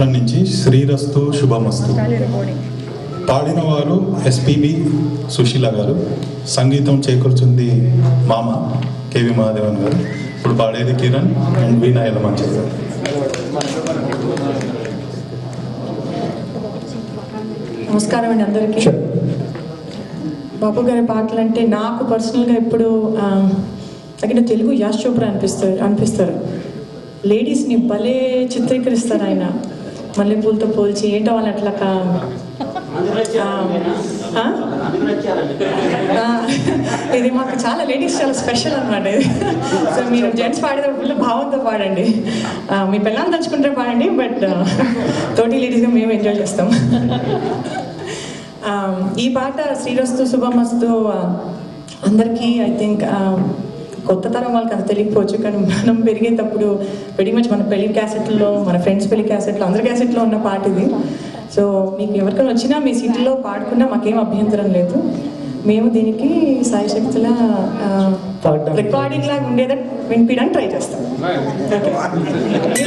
చిత్రం నుంచి శ్రీరస్తు శుభమస్తు పాడిన వారు ఎస్పిబి సుశీల గారు సంగీతం చేకూర్చుంది మామ కేవి మహాదేవన్ గారు ఇప్పుడు పాడేది కిరణ్ అండ్ వీణా యలమంచి గారు నమస్కారం అండి అందరికీ బాబు గారి పాటలు అంటే నాకు పర్సనల్గా ఇప్పుడు తగిన తెలుగు యాష్ చోప్రా అనిపిస్తారు అనిపిస్తారు లేడీస్ని భలే చిత్రీకరిస్తారు ఆయన మల్లెపూలతో పోల్చి ఏంటో వాళ్ళు అట్లా కా- ఆ, ఆ? ఆ, ఇది మాకు చాలా లేడీస్ చాలా స్పెషల్ అనమాట ఇది సో మీరు జెంట్స్ పాడేటప్పుడు భావంతో పాడండి ఆ, మీ పిల్లల్ని తలుచుకుంటే పాడండి బట్ తోటి లేడీస్గా మేము ఎంజాయ్ చేస్తాం ఆ, ఈ పాట శ్రీరస్తు శుభమస్తు ఆ, అందరికీ ఐ థింక్ కొత్త తరం వాళ్ళకి అంత తెలియకపోవచ్చు కానీ మనం పెరిగేటప్పుడు వెరీ మచ్ మన పెళ్లి క్యాసెట్లో మన ఫ్రెండ్స్ పెళ్లి క్యాసెట్లో అందరి క్యాసెట్లో ఉన్న పాట ఇది సో మీకు ఎవరికైనా వచ్చినా మీ సీట్లో పాడుకున్నా మాకేం అభ్యంతరం లేదు మేము దీనికి సాయి శక్తుల రికార్డింగ్ లాగా ఉండేదని వినిపించడానికి ట్రై చేస్తాం ఓకే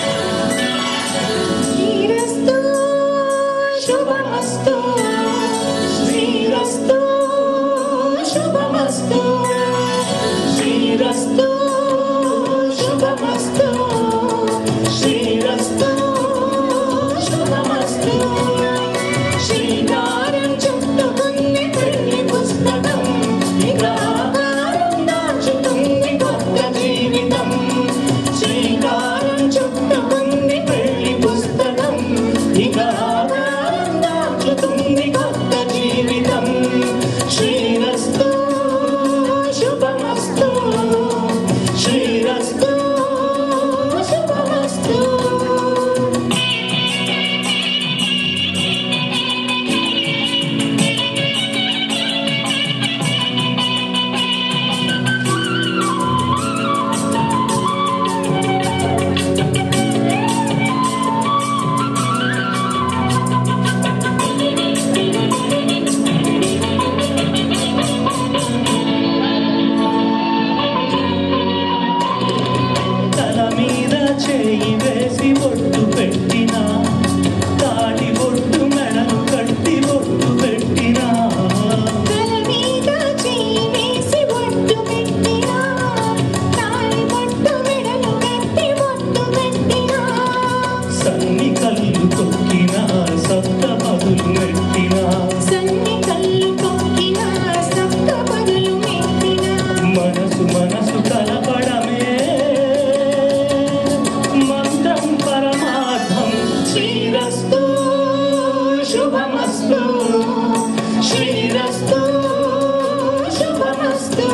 శ్రీరస్తు శుభమస్తు శ్రీరస్తు శుభమస్తు శ్రీరస్తు శుభమస్తు శ్రీరస్తు శుభమస్తు శ్రీకారం చుట్టుకుంది పెళ్లి పుస్తకం ఇక ఆకారం దాచుతుంది కొత్త జీవితం శ్రీకారం చుట్టుకుంది పెళ్లి పుస్తకం ఇక ఆకారం దాచుతుంది కొత్త జీవితం శ్రీరస్తు శుభమస్తు శ్రీరస్తు శుభమస్తు తల మీద చేయి వేసి బొట్టు పెట్టినా తాడి బొట్టు మెడను కట్టి బొట్టు పెట్టినా తల మీద చెయ్యి వేసి బొట్టు పెట్టినా తాళి బొట్టు మెడలు కట్టి బొట్టు పెట్టినా సన్ని కళ్ళు కొక్కినా సప్త పదులు మెట్టినా సన్ని కళ్ళు కొక్కినా సప్త పదులు మెట్టినా మనసు మనసు కలపడమే మంత్రం పరమార్థం శ్రీరస్తు శుభమస్తు శ్రీరస్తు శుభమస్తు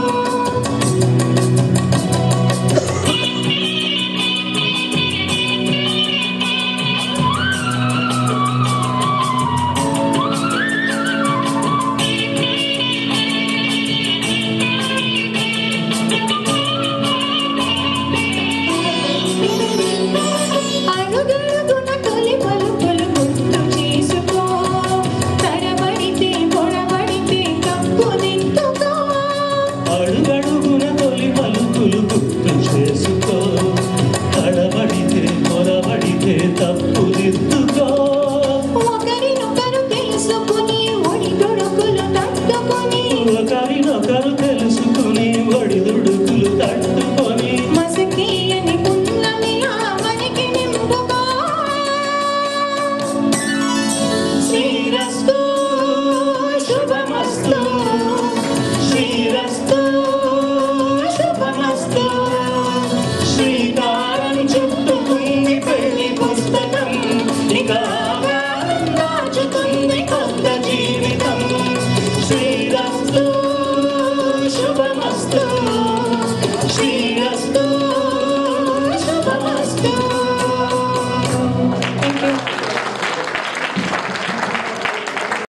అడుగడుగున తొలి పలుకులు గుర్తు చేసుకో తడబడితే పొడబడితే కప్పు దిద్దుకో అడుగడుగున తొలి పలుకులు గుర్తు చేసుకో తడబడితే పొరబడితే